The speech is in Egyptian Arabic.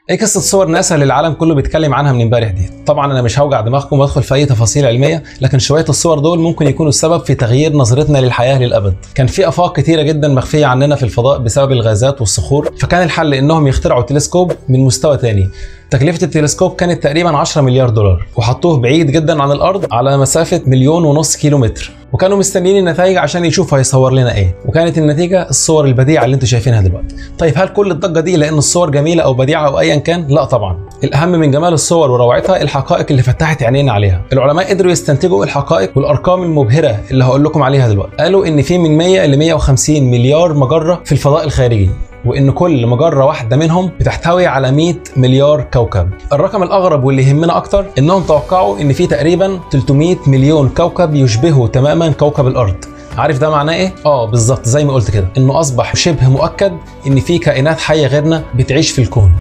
ايه قصه صور ناسا اللي العالم كله بيتكلم عنها من امبارح دي طبعا انا مش هوجع دماغكم وادخل في اي تفاصيل علميه لكن شويه الصور دول ممكن يكونوا السبب في تغيير نظرتنا للحياه للابد كان في افاق كتيره جدا مخفيه عننا في الفضاء بسبب الغازات والصخور فكان الحل انهم يخترعوا تلسكوب من مستوى تاني تكلفة التلسكوب كانت تقريبا 10 مليار دولار وحطوه بعيد جدا عن الأرض على مسافة مليون ونص كيلو متر وكانوا مستنيين النتائج عشان يشوفوا هيصور لنا ايه وكانت النتيجة الصور البديعة اللي انتم شايفينها دلوقتي طيب هل كل الضجة دي لأن الصور جميلة أو بديعة أو أيا كان لا طبعا الأهم من جمال الصور وروعتها الحقائق اللي فتحت عينينا عليها العلماء قدروا يستنتجوا الحقائق والأرقام المبهرة اللي هقول لكم عليها دلوقتي قالوا إن في من 100 ل 150 مليار مجرة في الفضاء الخارجي وان كل مجره واحده منهم بتحتوي على 100 مليار كوكب الرقم الاغرب واللي يهمنا اكتر انهم توقعوا ان في تقريبا 300 مليون كوكب يشبهوا تماما كوكب الارض عارف ده معناه ايه؟ اه بالظبط زي ما قلت كده انه اصبح شبه مؤكد ان في كائنات حيه غيرنا بتعيش في الكون